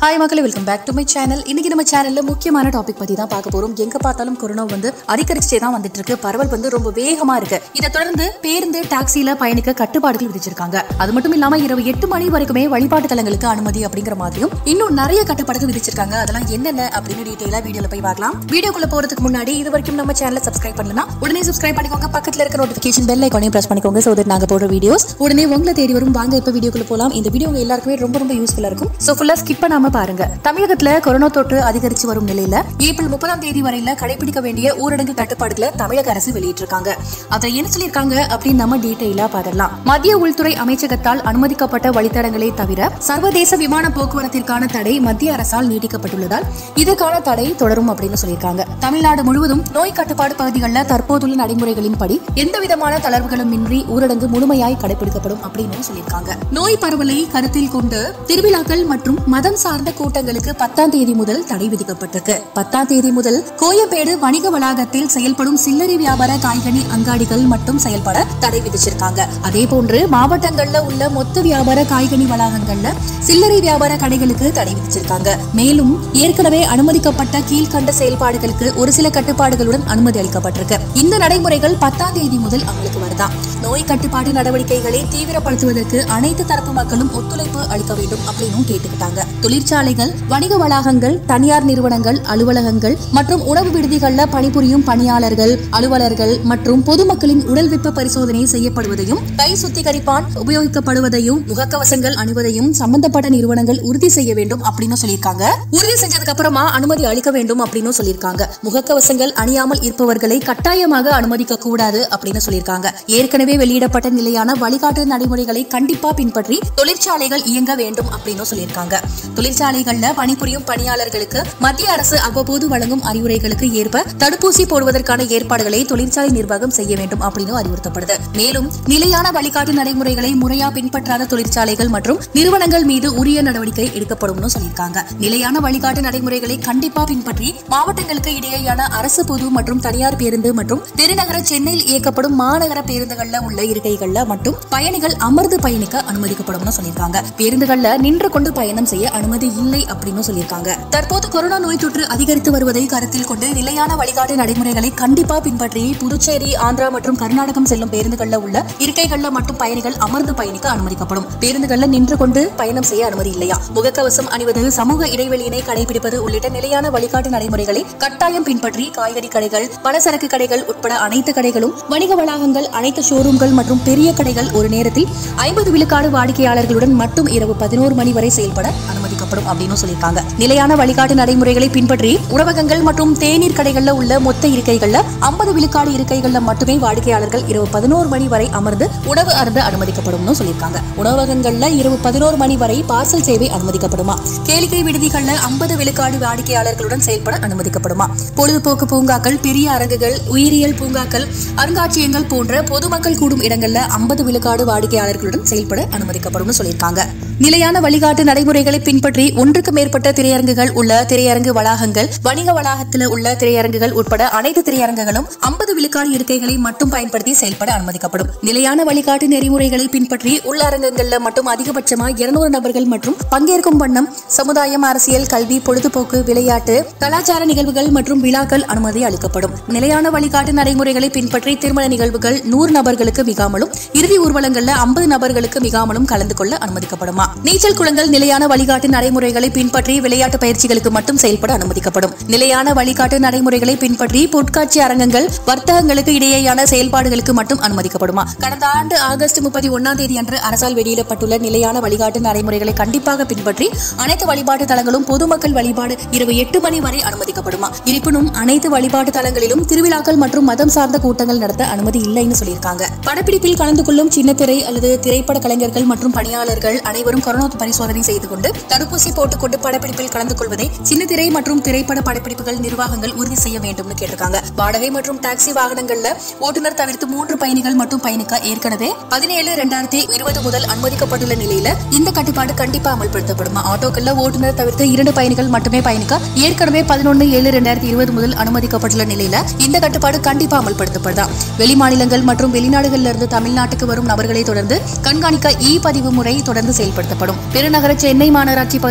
hi மக்களே welcome back to my channel இன்னைக்கு நம்ம சேனல்ல முக்கியமான டாபிக் பத்தி தான் பார்க்க போறோம் எங்க பார்த்தாலும் கொரோனா வந்து அதிகரிச்சே தான் வந்துட்டு இருக்கு பரவல் வந்து ரொம்ப வேகமா இருக்கு இதை தொடர்ந்து பேருந்து டாக்ஸில பயணிக்க கட்டுப்பாடுகள் விதிச்சிருக்காங்க அது மட்டும் இல்லாம இரவு எட்டு மணி வரைக்குமே வழிபாட்டு தலங்களுக்கு அனுமதி அப்படிங்கிற மாதிரியும் இன்னும் நிறைய கட்டுப்பாடுகள் விதிச்சிருக்காங்க அதெல்லாம் என்னென்ன அப்படின்னு டீட்டெயிலா வீடியோல போய் பார்க்கலாம் வீடியோக்குள்ள போறதுக்கு முன்னாடி இது வரைக்கும் நம்ம சேனலை சப்ஸ்கிரைப் பண்ணலாம் உடனே சப்ஸ்கிரைப் பண்ணிக்கோங்க பக்கத்துல இருக்க நோட்டிபிகேஷன் பெல் ஐக்கானையும் பிரஸ் பண்ணிக்கோங்க சோ தட் நாங்க போடுற வீடியோஸ் உடனே உங்களை தேடி வரும் வாங்க இப்ப வீடியோக்குள்ள போலாம் இந்த வீடியோ உங்க எல்லாருக்குமே ரொம்ப ரொம்ப யூஸ்ஃபுல்லா இருக்கும் சோ ஃபுல்லா ஸ்கிப் பண்ணாம பாருங்க தமிழகத்துல கொரோனா தொற்று அதிகரிச்சு வரும் நிலையில ஏப்ரல் முப்பதாம் தேதி வரையில கடைபிடிக்க வேண்டிய ஊரடங்கு கட்டுப்பாடுகளை தமிழக அரசு வெளியிட்டிருக்காங்க அதுல என்ன சொல்லியிருக்காங்க அப்படின்னு நம்ம டீடைலா பார்க்கலாம் மத்திய உள்துறை அமைச்சகத்தால் அனுமதிக்கப்பட்ட வழித்தடங்களே தவிர சர்வதேச விமான போக்குவரத்திற்கான தடை மத்திய அரசால் நீட்டிக்கப்பட்டுள்ளதால் இதற்கான தடை தொடரும் அப்படின்னு சொல்லியிருக்காங்க தமிழ்நாடு முழுவதும் நோய் கட்டுப்பாடு பகுதிகளில் தற்போதுள்ள நடைமுறைகளின்படி எந்த விதமான தளர்வுகளும் இன்றி ஊரடங்கு முழுமையாய் கடைபிடிக்கப்படும் அப்படின்னு சொல்லியிருக்காங்க நோய் பரவலை கருத்தில் கொண்டு திருவிழாக்கள் மற்றும் மதம் சார்ந்த கூட்டங்களுக்கு பத்தாம் தேதி முதல் தடை விதிக்கப்பட்டிருக்கு பத்தாம் தேதி முதல் கோயம்பேடு வணிக வளாகத்தில் செயல்படும் சில்லறை வியாபார காய்கனி அங்காடிகள் மட்டும் செயல்பட தடை விதிச்சிருக்காங்க அதே போன்று மாவட்டங்கள்ல உள்ள மொத்த வியாபார காய்கனி வளாகங்கள்ல சில்லறை வியாபார கடைகளுக்கு தடை விதிச்சிருக்காங்க மேலும் ஏற்கனவே அனுமதிக்கப்பட்ட கீழ்கண்ட செயல்பாடுகளுக்கு ஒரு சில கட்டுப்பாடுகளுடன் அனுமதி அளிக்கப்பட்டிருக்கு இந்த நடைமுறைகள் பத்தாம் தேதி முதல் அமலுக்கு வருதா நோய் கட்டுப்பாடு நடவடிக்கைகளை தீவிரப்படுத்துவதற்கு அனைத்து தரப்பு மக்களும் ஒத்துழைப்பு அளிக்க வேண்டும் அப்படின்னு கேட்டுக்கிட்டாங்க தொழிற்சாலைகள் வணிக வளாகங்கள் தனியார் நிறுவனங்கள் அலுவலகங்கள் மற்றும் உணவு விடுதிகள்ல பணிபுரியும் பணியாளர்கள் அலுவலர்கள் மற்றும் பொதுமக்களின் உடல் வெப்ப பரிசோதனை செய்யப்படுவதையும் கை சுத்திகரிப்பான் உபயோகிக்கப்படுவதையும் முகக்கவசங்கள் அணிவதையும் சம்பந்தப்பட்ட நிறுவனங்கள் உறுதி செய்ய வேண்டும் அப்படின்னு சொல்லியிருக்காங்க உறுதி செஞ்சதுக்கு அப்புறமா அனுமதி அளிக்க வேண்டும் அப்படின்னு சொல்லியிருக்காங்க முகக்கவசங்கள் அணியாமல் இருப்பவர்களை கட்டாயமாக அனுமதிக்க கூடாது அப்படின்னு சொல்லியிருக்காங்க ஏற்கனவே வெளியிடப்பட்ட நிலையான வழிகாட்டு நடைமுறைகளை கண்டிப்பா பின்பற்றி தொழிற்சாலைகள் இயங்க வேண்டும் அப்படின்னு சொல்லியிருக்காங்க தொழிற்சாலைகள்ல பணிபுரியும் பணியாளர்களுக்கு மத்திய அரசு அவ்வப்போது வழங்கும் அறிவுரைகளுக்கு ஏற்ப தடுப்பூசி போடுவதற்கான ஏற்பாடுகளை தொழிற்சாலை நிர்வாகம் செய்ய வேண்டும் அப்படின்னு அறிவுறுத்தப்படுது மேலும் நிலையான வழிகாட்டு நடைமுறைகளை முறையா பின்பற்றாத தொழிற்சாலைகள் மற்றும் நிறுவனங்கள் மீது உரிய நடவடிக்கை எடுக்கப்படும்னு சொல்லியிருக்காங்க நிலையான வழிகாட்டு நடைமுறைகளை கண்டிப்பா பின்பற்றி மாவட்டங்களுக்கு இடையேயான அரசு பொது மற்றும் தனியார் பேருந்து மற்றும் பெருநகர சென்னையில் இயக்கப்படும் மாநகர பேருந்துகள்ல உள்ள இருக்கைகள்ல மட்டும் பயணிகள் அமர்ந்து பயணிக்க அனுமதிக்கப்படும்னு சொல்லியிருக்காங்க பேருந்துகள்ல நின்று கொண்டு பயணம் செய்ய அனுமதி இல்லை அப்படின்னு சொல்லியிருக்காங்க தற்போது கொரோனா நோய் தொற்று அதிகரித்து வருவதை கருத்தில் கொண்டு நிலையான வழிகாட்டு நடைமுறைகளை கண்டிப்பா பின்பற்றி புதுச்சேரி ஆந்திரா மற்றும் கர்நாடகம் செல்லும் பேருந்துகள்ல உள்ள இருக்கைகள்ல மட்டும் பயணிகள் அமர்ந்து பயணிக்க அனுமதிக்கப்படும் பேருந்துகள்ல நின்று கொண்டு பயணம் செய்ய அனுமதி இல்லையா முகக்கவசம் அணிவது சமூக இடைவெளியினை கடைபிடிப்பது உள்ளிட்ட நிலையான வழிகாட்டு நடைமுறைகளை கட்டாயம் பின்பற்றி காய்கறி கடைகள் பலசரக்கு கடைகள் உட்பட அனைத்து கடைகளும் வணிக வளாகங்கள் அனைத்து ஷோரூம்கள் மற்றும் பெரிய கடைகள் ஒரு நேரத்தில் ஐம்பது விழுக்காடு வாடிக்கையாளர்களுடன் மட்டும் இரவு பதினோரு மணி வரை செயல்பட அனுமதிக்கப்படும் அப்படின்னு சொல்லியிருக்காங்க நிலையான வழிகாட்டு நடைமுறைகளை பின்பற்றி உணவகங்கள் மற்றும் தேநீர் கடைகள்ல உள்ள மொத்த இருக்கைகள்ல ஐம்பது விழுக்காடு இருக்கைகள்ல மட்டுமே வாடிக்கையாளர்கள் இரவு பதினோரு மணி வரை அமர்ந்து உணவு அருந்த அனுமதிக்கப்படும்னு சொல்லியிருக்காங்க உணவகங்கள்ல இரவு பதினோரு மணி வரை பார்சல் சேவை அனுமதிக்கப்படுமா கேளிக்கை விடுதிகள்ல ஐம்பது விழுக்காடு வாடிக்கையாளர்களுடன் செயல்பட அனுமதிக்கப்படுமா பொழுதுபோக்கு பூங்காக்கள் பெரிய அரங்குகள் உயிரியல் பூங்காக்கள் அருங்காட்சியகங்கள் போன்ற பொதுமக்கள் கூடும் இடங்கள்ல ஐம்பது விழுக்காடு வாடிக்கையாளர்களுடன் செயல்பட அனுமதிக்கப்படும் சொல்லியிருக்காங்க நிலையான வழிகாட்டு நடைமுறைகளை பின்பற்றி ஒன்றுக்கு மேற்பட்ட திரையரங்குகள் உள்ள திரையரங்கு வளாகங்கள் வணிக வளாகத்தில் உள்ள திரையரங்குகள் உட்பட அனைத்து திரையரங்குகளும் ஐம்பது விழுக்காடு இருக்கைகளை மட்டும் பயன்படுத்தி செயல்பட அனுமதிக்கப்படும் நிலையான வழிகாட்டு நெறிமுறைகளை பின்பற்றி உள்ளரங்கங்கள்ல மட்டும் அதிகபட்சமா இருநூறு நபர்கள் மற்றும் பங்கேற்கும் வண்ணம் சமுதாயம் அரசியல் கல்வி பொழுதுபோக்கு விளையாட்டு கலாச்சார நிகழ்வுகள் மற்றும் விழாக்கள் அனுமதி அளிக்கப்படும் நிலையான வழிகாட்டு நடைமுறைகளை பின்பற்றி திருமண நிகழ்வுகள் நூறு நபர்களுக்கு மிகாமலும் இறுதி ஊர்வலங்கள்ல ஐம்பது நபர்களுக்கு மிகாமலும் கலந்து கொள்ள அனுமதிக்கப்படுமா நீச்சல் குளங்கள் நிலையான வழிகாட்டு நடைமுறைகளை பின்பற்றி விளையாட்டு பயிற்சிகளுக்கு மட்டும் செயல்பட அனுமதிக்கப்படும் நிலையான வழிகாட்டு நடைமுறைகளை பின்பற்றி பொருட்காட்சி அரங்கங்கள் வர்த்தகங்களுக்கு இடையேயான செயல்பாடுகளுக்கு மட்டும் அனுமதிக்கப்படுமா கடந்த ஆண்டு ஆகஸ்ட் முப்பத்தி ஒன்னாம் தேதி அன்று அரசால் வெளியிடப்பட்டுள்ள நிலையான வழிகாட்டு நடைமுறைகளை கண்டிப்பாக பின்பற்றி அனைத்து வழிபாட்டு தலங்களும் பொதுமக்கள் வழிபாடு இரவு எட்டு மணி வரை அனுமதிக்கப்படுமா இருப்பினும் அனைத்து வழிபாட்டு தலங்களிலும் திருவிழாக்கள் மற்றும் மதம் சார்ந்த கூட்டங்கள் நடத்த அனுமதி இல்லைன்னு சொல்லியிருக்காங்க படப்பிடிப்பில் கலந்து கொள்ளும் சின்னத்திரை அல்லது திரைப்பட கலைஞர்கள் மற்றும் பணியாளர்கள் அனைவரும் கொரோனா பரிசோதனை செய்து கொண்டு தடுப்பூசி போட்டுக்கொண்டு படப்பிடிப்பில் கலந்து கொள்வதை சின்னத்திரை மற்றும் திரைப்பட படப்பிடிப்புகள் நிர்வாகங்கள் உறுதி செய்ய வேண்டும்னு கேட்டிருக்காங்க வாடகை மற்றும் டாக்ஸி வாகனங்கள்ல ஓட்டுநர் தவிர்த்து மூன்று பயணிகள் மட்டும் பயணிக்க ஏற்கனவே பதினேழு ரெண்டாயிரத்தி இருபது முதல் அனுமதிக்கப்பட்டுள்ள நிலையில இந்த கட்டுப்பாடு கண்டிப்பா அமல்படுத்தப்படுமா ஆட்டோக்கள்ல ஓட்டுநர் தவிர்த்து இரண்டு பயணிகள் மட்டுமே பயணிக்க ஏற்கனவே பதினொன்று ஏழு ரெண்டாயிரத்தி இருபது முதல் அனுமதிக்கப்பட்டுள்ள நிலையில இந்த கட்டுப்பாடு கண்டிப்பா அமல்படுத்தப்படுதா வெளி மாநிலங்கள் மற்றும் வெளிநாடுகள்ல இருந்து தமிழ்நாட்டுக்கு வரும் நபர்களை தொடர்ந்து கண்காணிக்க இ பதிவு முறை தொடர்ந்து செயல்படுத்தப்படும் பெருநகர சென்னை மாநகராட்சி பகுதி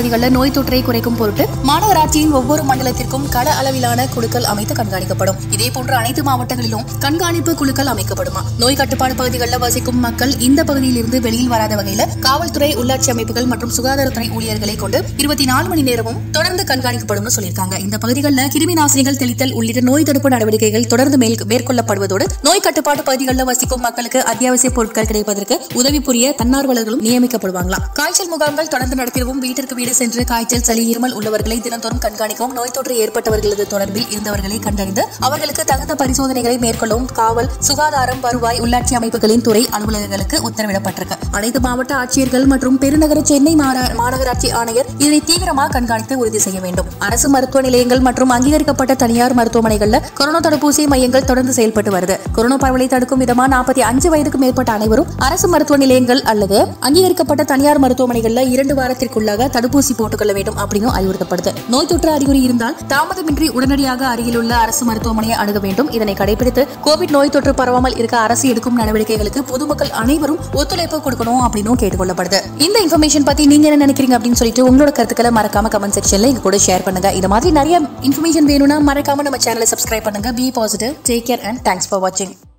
பகுதிகளில் நோய் தொற்றை குறைக்கும் பொருட்டு மாநகராட்சியின் ஒவ்வொரு மண்டலத்திற்கும் கள அளவிலான குழுக்கள் அமைத்து கண்காணிக்கப்படும் இதே போன்று அனைத்து மாவட்டங்களிலும் கண்காணிப்பு குழுக்கள் அமைக்கப்படுமா நோய் கட்டுப்பாடு பகுதிகளில் வசிக்கும் மக்கள் இந்த பகுதியில் இருந்து வெளியில் வராத வகையில் காவல்துறை உள்ளாட்சி அமைப்புகள் மற்றும் சுகாதாரத்துறை ஊழியர்களை கொண்டு இருபத்தி நாலு மணி நேரமும் தொடர்ந்து கண்காணிக்கப்படும் சொல்லியிருக்காங்க இந்த பகுதிகளில் கிருமி நாசினிகள் தெளித்தல் உள்ளிட்ட நோய் தடுப்பு நடவடிக்கைகள் தொடர்ந்து மேல் மேற்கொள்ளப்படுவதோடு நோய் கட்டுப்பாட்டு பகுதிகளில் வசிக்கும் மக்களுக்கு அத்தியாவசிய பொருட்கள் கிடைப்பதற்கு உதவி புரிய தன்னார்வலர்களும் நியமிக்கப்படுவாங்களாம் காய்ச்சல் முகாம்கள் தொடர்ந்து நடத்திடவும் வீட்டிற்கு வீடு சென்று காய்ச்சல் சளி இருமல் உள்ளவர்களை தினந்தோறும் கண்காணிக்கவும் நோய் தொற்று ஏற்பட்டவர்களது தொடர்பில் இருந்தவர்களை கண்டறிந்து அவர்களுக்கு தகுந்த பரிசோதனைகளை மேற்கொள்ளவும் காவல் சுகாதாரம் வருவாய் உள்ளாட்சி அமைப்புகளின் துறை அலுவலகங்களுக்கு உத்தரவிடப்பட்டிருக்கு அனைத்து மாவட்ட ஆட்சியர்கள் மற்றும் பெருநகர சென்னை மாநா- மாநகராட்சி ஆணையர் இதனை தீவிரமாக கண்காணித்து உறுதி செய்ய வேண்டும் அரசு மருத்துவ நிலையங்கள் மற்றும் அங்கீகரிக்கப்பட்ட தனியார் மருத்துவமனைகள்ல கொரோனா தடுப்பூசி மையங்கள் தொடர்ந்து செயல்பட்டு வருது கொரோனா பரவலை தடுக்கும் விதமா நாற்பத்தி அஞ்சு வயதுக்கு மேற்பட்ட அனைவரும் அரசு மருத்துவ நிலையங்கள் அல்லது அங்கீகரிக்கப்பட்ட தனியார் மருத்துவமனைகள்ல இரண்டு வாரத்திற்குள்ளாக தடுப்பூசி போட்டுக்கொள்ள வேண்டும் அப்படின்னு அறிவுறுத்தப்படுது நோய் தொற்று அறிகுறி இருந்தால் தாமதமின்றி உடனடியாக அருகிலுள்ள அரசு மருத்துவமனையை அணுக வேண்டும் இதனை கடைபிடித்து கோவிட் நோய் தொற்று பரவாமல் இருக்க அரசு எடுக்கும் நடவடிக்கைகளுக்கு பொதுமக்கள் அனைவரும் ஒத்துழைப்பு கொடுக்கணும் அப்படின்னு கேட்டுக்கொள்ளப்படுது இந்த இன்ஃபர்மேஷன் பத்தி நீங்க என்ன நினைக்கிறீங்க அப்படின்னு சொல்லிட்டு உங்களோட கருத்துக்களை மறக்காம கமெண்ட் செக்ஷன்ல எங்க கூட ஷேர் பண்ணுங்க இந்த மாதிரி நிறைய இன்ஃபர்மேஷன் வேணும்னா மறக்காம நம்ம சேனலை சப்ஸ்கிரைப் பண்ணுங்க be positive take care and thanks for வாட்சிங்